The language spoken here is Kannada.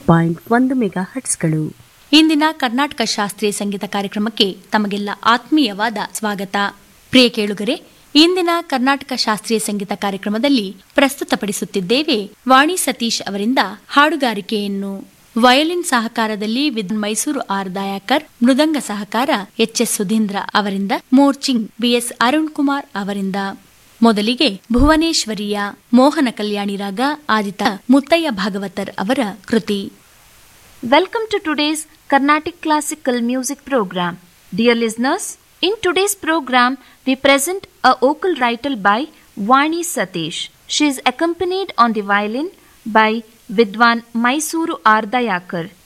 ಪಾಯಿಂಟ್ ಒಂದು ಮೆಗಾ ಹಟ್ಸ್ಗಳು ಇಂದಿನ ಕರ್ನಾಟಕ ಶಾಸ್ತ್ರೀಯ ಸಂಗೀತ ಕಾರ್ಯಕ್ರಮಕ್ಕೆ ತಮಗೆಲ್ಲ ಆತ್ಮೀಯವಾದ ಸ್ವಾಗತ ಪ್ರಿಯ ಕೇಳುಗರೆ ಇಂದಿನ ಕರ್ನಾಟಕ ಶಾಸ್ತ್ರೀಯ ಸಂಗೀತ ಕಾರ್ಯಕ್ರಮದಲ್ಲಿ ಪ್ರಸ್ತುತಪಡಿಸುತ್ತಿದ್ದೇವೆ ವಾಣಿ ಸತೀಶ್ ಅವರಿಂದ ಹಾಡುಗಾರಿಕೆಯನ್ನು ವಯೋಲಿನ್ ಸಹಕಾರದಲ್ಲಿ ವಿದ್ ಮೈಸೂರು ಆರ್ ದಯಾಕರ್ ಮೃದಂಗ ಸಹಕಾರ ಎಚ್ ಎಸ್ ಸುಧೀಂದ್ರ ಅವರಿಂದ ಮೋರ್ಚಿಂಗ್ ಬಿಎಸ್ ಅರುಣ್ ಕುಮಾರ್ ಅವರಿಂದ ಮೊದಲಿಗೆ ಭುವನೇಶ್ವರಿಯ ಮೋಹನ ಕಲ್ಯಾಣಿ ರಾಗ ಆದಿತ ಮುತ್ತಯ್ಯ ಭಾಗವತರ್ ಅವರ ಕೃತಿ Welcome to today's Carnatic Classical Music Program. Dear listeners, in today's program, we present a vocal recital by Vani Satish. She is accompanied on the violin by Vidwan Mysuru Ardayakar.